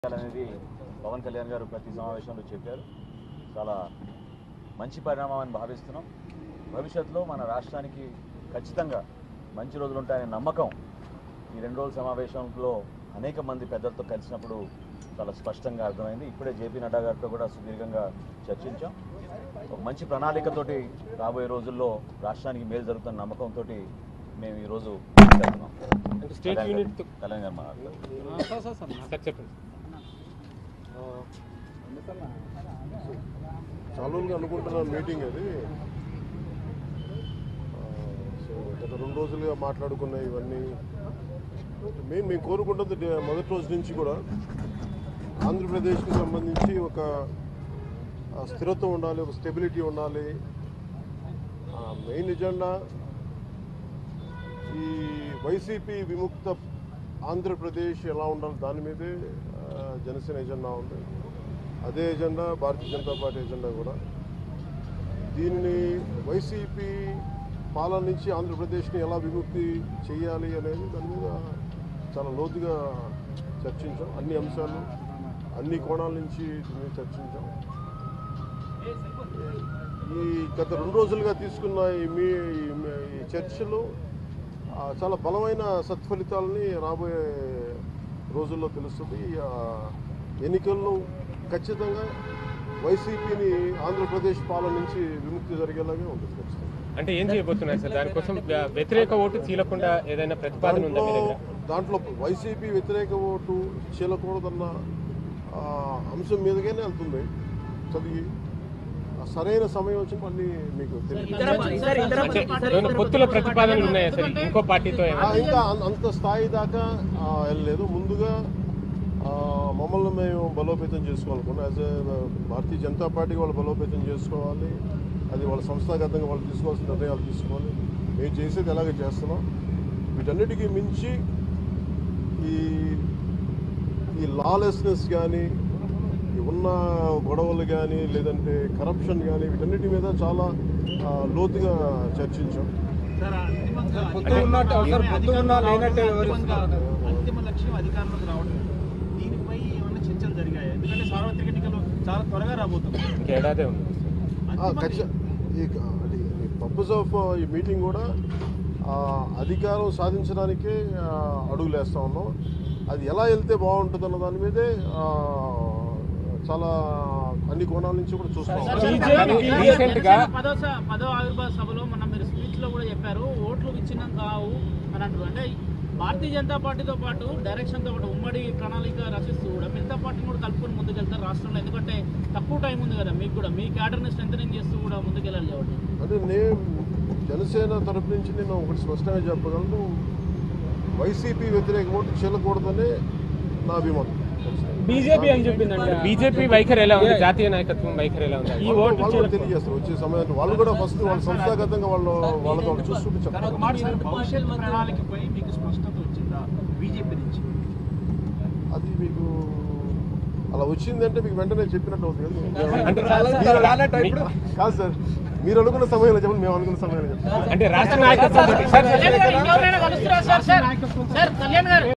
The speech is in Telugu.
అనేది పవన్ కళ్యాణ్ గారు ప్రతి సమావేశంలో చెప్పారు చాలా మంచి పరిణామం అని భావిస్తున్నాం భవిష్యత్తులో మన రాష్ట్రానికి ఖచ్చితంగా మంచి రోజులు ఉంటాయనే నమ్మకం ఈ రెండు రోజుల సమావేశంలో అనేక మంది పెద్దలతో కలిసినప్పుడు చాలా స్పష్టంగా అర్థమైంది ఇప్పుడే జేపీ నడ్డా గారితో కూడా సుదీర్ఘంగా చర్చించాం ఒక మంచి ప్రణాళికతోటి రాబోయే రోజుల్లో రాష్ట్రానికి మేలు జరుగుతున్న నమ్మకంతో మేము ఈరోజు వెళ్తున్నాం అంటే స్టేట్ యూనిట్ తో- కళ్యాణ్ గారు మాట్లాడతారు సార్ చెప్పండి చాలా రోజులుగా అనుకుంటున్న మీటింగ్ అది ఆ, సో గత రెండు రోజులుగా మాట్లాడుకున్న ఇవన్నీ మెయిన్ మేము కోరుకుంటుంది డే- మొదటి రోజు నుంచి కూడా ఆంధ్రప్రదేశ్కి సంబంధించి ఒక ఆ, స్థిరత్వం ఉండాలి ఒక స్టెబిలిటీ ఉండాలి మెయిన్ ఎజెండా ఈ వైసీపీ విముక్త ఆంధ్రప్రదేశ్ ఎలా ఉండాలి దాని మీదే ఆ, జనసేన ఎజెండా ఉంది అదే agenda Bharatiya Janata Party agenda కూడా దీనిని వైసీపీ పాలన నుంచి ఆంధ్రప్రదేశ్ని ఎలా విముక్తి చేయాలి అనేది దాని మీద చాలా లోతుగా చర్చించాం అన్ని అంశాలు అన్ని కోణాల నుంచి దీని మీద చర్చించాం ఈ గత రెండు రోజులుగా తీసుకున్న ఈ మీ ఈ మీ- ఈ చర్చలు ఆ, చాలా బలమైన సత్ఫలితాలని రాబోయే రోజుల్లో తెలుస్తుంది ఆ, ఎన్నికల్లో ఖచ్చితంగా వైసీపీని ఆంధ్రప్రదేశ్ పాలన నుంచి విముక్తి జరిగేలాగే ఉంటుంది ఖచ్చితంగా అంటే ఏం చేయబోతున్నారు సార్ దానికోసం వ్య- వ్యతిరేక ఓటు చీలకుండా ఏదైనా ప్రతిపాదన ఉందా మీ దాంట్లో దగ్గర దాంట్లో వైసీపీ వ్యతిరేక ఓటు చీలకూడదన్న ఆ, అంశం మీదగానే వెళ్తుంది చదివి ఆ సరైన సమయం వచ్చినప్పుడు అన్నీ మీకు తెలియదు అంటే ఏమైనా పొత్తుల ప్రతిపాదనలు ఉన్నాయా సార్ ఇంకో పార్టీతో ఆ, ఏమైనా ఇంకా అం- అంత స్థాయి దాకా ఆ, వెళ్ళలేదు ముందుగా ఆ, మమ్మల్ని మేము బలోపేతం చేసుకోవాలనుకున్నాం as a Bharatiya Janata Party వాళ్ళు బలోపేతం చేసుకోవాలి అది వాళ్ళ సంస్థాగతంగా వాళ్ళు తీసుకోవాల్సిన నిర్ణయాలు తీసుకోవాలి మేము చేసేది ఎలాగే చేస్తున్నాం వీటన్నిటికీ మించి ఈ ఈ లాలెస్నెస్ కానీ ఈ ఉన్న గొడవలు కానీ లేదంటే కరప్షన్ కానీ వీటన్నిటి మీద చాలా ఆ, లోతుగా చర్చించాం పొత్తు ఉన్నట్టు అవసరం పొత్తు ఉన్నా లేనట్టే అంతిమంగా- వివరిస్తున్నారు అంతిమ లక్ష్యం అధికారంలోకి రావడం దీనిపై ఏమైనా చర్చలు జరిగాయి ఎందుకంటే సార్వత్రిక ఎన్నికలు చాలా త్వరగా రాబోతుంది ఇంకేడాదే ఉంది ఖచ్చితంగా ఈ పర్పస్ ఆఫ్ ఈ మీటింగ్ కూడా ఆ, అధికారం సాధించడానికే ఆ, అడుగులు వేస్తా ఉన్నాం అది ఎలా వెళ్తే బాగుంటుంది అన్న దాని మీదే ఆ, చాలా అన్ని కోణాల నుంచి కూడా చూస్తాం బీజేపీ రీసెంట్ గా పదో స- పదో ఆవిర్భావ సభలో మొన్న మీరు స్పీచ్ లో కూడా చెప్పారు ఓట్లు విచ్ఛిన్నం కావు అని అంటారు అంటే భారతీయ జనతా పార్టీతో పాటు డైరెక్షన్ తో పాటు ఉమ్మడి ప్రణాళిక రచిస్తూ కూడా మిగతా పార్టీని కూడా కలుపుకొని ముందుకెళ్తారు రాష్ట్రంలో ఎందుకంటే తక్కువ టైం ఉంది కదా మీకు కూడా మీ క్యాడర్ని స్ట్రెంథనింగ్ చేస్తూ కూడా ముందుకెళ్ళాలి కాబట్టి అంటే నేను జనసేన తరపు నుంచి నేను ఒకటి స్పష్టంగా చెప్పగలను వైసీపీ వ్యతిరేక ఓటు చెల్లకూడదనే నా అభిమతం బీజేపీ అని చెప్పిందండి బీజేపీ వైఖరి ఎలా ఉంది జాతీయ నాయకత్వం వైఖరి ఎలా ఉంది ఈ ఓటు వాళ్ళు కూడా తెలియజేస్తారు వచ్చే సమయానికి వాళ్ళు కూడా ఫస్ట్ వాళ్ళ సంస్థాగతంగా వాళ్ళు వాళ్ళతో వాళ్ళు చూసుకుంటే చెప్తారు మీరు భవిష్యత్ ప్రణాళికపై మీకు స్పష్టత వచ్చిందా బీజేపీ నుంచి అది మీకు అలా వచ్చిందంటే మీకు వెంటనే చెప్పినట్టు అవుతుంది కదా. అంటే మీరు- రానట్టు ఇప్పుడు కాదు సార్ మీరు అనుకున్న సమయంలో చెప్పండి మేము అనుకున్న సమయంలో చెప్పండి అంటే రాష్ట్ర నాయకత్వం కళ్యాణ్ గారు ఇంకెవరైనా కలుస్తున్నారా సార్ సార్ సార్ కళ్యాణ్ గారు